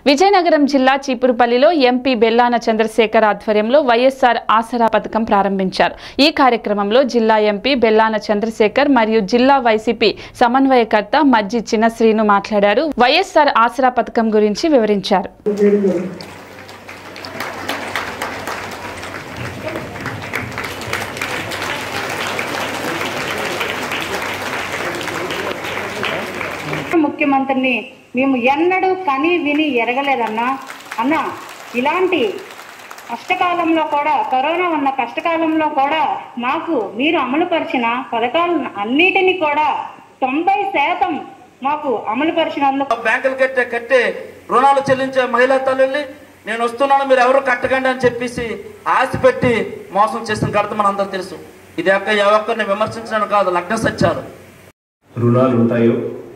విజయనగరం జిల్లా చీపురుపల్లిలో ఎంపీ బెల్లాన చంద్రశేఖర్ ఆధ్వర్యంలో వైఎస్ఆర్ ఆసరా పథకం ప్రారంభించారు ఈ కార్యక్రమంలో జిల్లా ఎంపీ బెల్లాన చంద్రశేఖర్ మరియు జిల్లా వైసీపీ సమన్వయకర్త మజ్జి చిన్నశ్రీను మాట్లాడారు వైఎస్ఆర్ ఆసరా పథకం గురించి వివరించారు ముఖ్యమంత్రిని మేము ఎన్నడూ కని విని ఎరగలేదన్నా అన్న ఇలాంటి కష్టకాలంలో కూడా కరోనా ఉన్న కష్టకాలంలో కూడా మాకు మీరు అమలుపరిచిన పథకాలను అన్నిటినీ కూడా తొంభై శాతం మాకు అమలుపరిచినందుకు బ్యాంకులు కట్టే కట్టే రుణాలు చెల్లించే మహిళా తల్లుల్ని నేను వస్తున్నాను మీరు ఎవరు కట్టకండి అని చెప్పేసి ఆశ పెట్టి మోసం చేసిన ఘటన మన అందరూ తెలుసు ఇది యొక్క ఏ ఒక్కరిని విమర్శించడం కాదు లగ్న సత్యాలు రుణాలు ఉంటాయో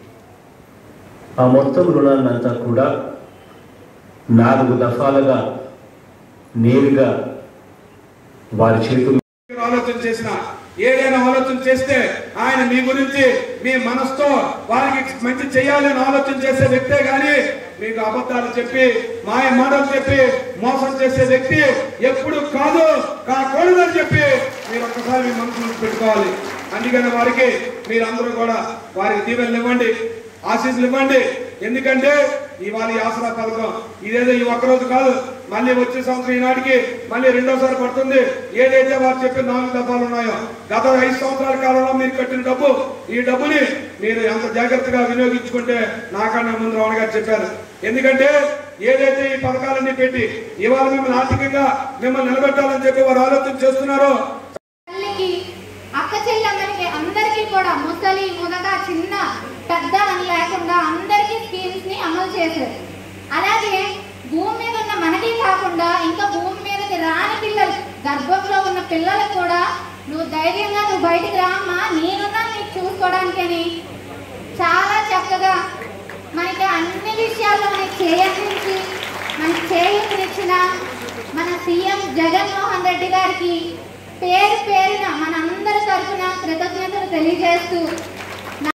ఆ మొత్తం రుణాన్నంతా కూడా నాలుగు దఫాలుగా నేరుగా వారి చేతులు ఆలోచన చేసిన ఏదైనా ఆలోచన చేస్తే ఆయన మీ గురించి మీ మనసుతో వారికి మంచి చేయాలని ఆలోచన చేసే వ్యక్తే గాని మీకు అబద్ధాలు చెప్పి మాయ మాటలు చెప్పి మోసం చేసే వ్యక్తి ఎప్పుడు కాదు కాకూడదని చెప్పి మీరు ఒక్కసారి మీ మనసులో పెట్టుకోవాలి అందుకని వారికి మీరందరూ కూడా వారికి దీవెనలు ఇవ్వండి ఆశీస్సులు ఇవ్వండి ఎందుకంటే ఇవాళ ఈ ఆసరా పథకం ఇదేదో ఈ ఒక్కరోజు కాదు మళ్ళీ వచ్చే సంవత్సరం ఈనాటికి మళ్ళీ రెండోసారి పడుతుంది ఏదైతే వారు చెప్పిన నాలుగు దఫాలు ఉన్నాయో గత ఐదు సంవత్సరాల కాలంలో మీరు కట్టిన డబ్బు ఈ డబ్బుని మీరు ఎంత జాగ్రత్తగా వినియోగించుకుంటే నాకన్నా ముందు రావణ గారు చెప్పారు ఎందుకంటే ఏదైతే ఈ పథకాలన్నీ పెట్టి ఇవాళ మిమ్మల్ని ఆర్థికంగా మిమ్మల్ని నిలబెట్టాలని చెప్పి వారు ఆలోచన చేస్తున్నారో తల్లికి అక్క చెల్లెమ్మలకి అందరికీ కూడా ముసలి మునగ చిన్న పెద్ద అని లేకుండా అందరికీ స్కీమ్స్ ని అమలు చేశారు అలాగే భూమి మీద ఉన్న మనకి కాకుండా ఇంకా భూమి మీదకి రాని పిల్లలు గర్భంలో ఉన్న పిల్లలకు కూడా నువ్వు ధైర్యంగా నువ్వు బయటికి రామ్మా నేనున్నా నీకు చూసుకోవడానికి అని చాలా చక్కగా మనకి అన్ని విషయాల్లో మనకి చేయందించి మనకి చేయూతనిచ్చిన మన సీఎం జగన్మోహన్ రెడ్డి గారికి పేరు పేరున మనందరి తరఫున కృతజ్ఞతలు తెలియజేస్తూ